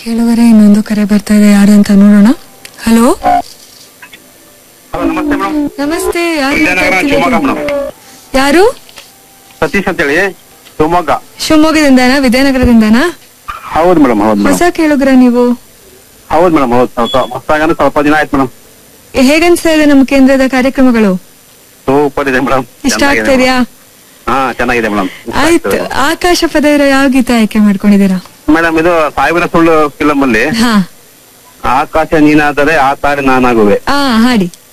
ಕೇಳುವರೆ ಇನ್ನೊಂದು ಕರೆ ಬರ್ತಾ ಇದೆ ಯಾರು ಅಂತ ನೋಡೋಣ ಹಲೋ ಹಲೋ ನಮಸ್ತೆ ಮೇಡಮ್ ನಮಸ್ತೆ ಯಾರು ವಿದ್ಯಾನಗರ ಶಿವಮೊಗ್ಗ ಮಾತಾಡ್ತಿರೋದು? ಮೇಡಮ್ ಯಾರು ಸತೀಶ್ ಅಂತೇಳಿ ಶಿವಮೊಗ್ಗ ಶಿವಮೊಗ್ಗದಿಂದನಾ ವಿದ್ಯಾನಗರದಿಂದನಾ ಹೌದು ಮೇಡಮ್ ಹೌದು ಹೊಸ ಮೇಡಮ್ ಕೇಳುಗರ ನೀವು ಹೌದು ಮೇಡಮ್ ಹೌದು ಸ್ವಲ್ಪ ಹೊಸಾಗಂದ್ರೆ ಸ್ವಲ್ಪ ದಿನ ಆಯ್ತು ಮೇಡಮ್ ಹೇಗನ್ಸ್ತಾ ಇದೆ ನಮ್ಮ ಕೇಂದ್ರದ ಕಾರ್ಯಕ್ರಮಗಳು ಸೂಪರ್ ಇದೆ ಮೇಡಮ್ ಇಷ್ಟ ಆಗ್ತಾ ಇದೆಯಾ ಹಾ ಚೆನ್ನಾಗಿದೆ ಮೇಡಮ್ ಆಯ್ತು ಆಕಾಶ ಪದ ಇರೋ ಯಾವ ಗೀತ ಆಯ್ಕೆ ಮಾಡ್ಕೊಂಡಿದ್ದೀರಾ ಮೇಡಮ್ ಇದು ಸಾವಿರ ಸುಳ್ಳು ಫಿಲಂ ಅಲ್ಲಿ ಹಾ ಆಕಾಶ ನೀನಾದರೆ ಆ ತಾರೆ ನಾನಾಗುವೆ ಆ ಹಾಡಿ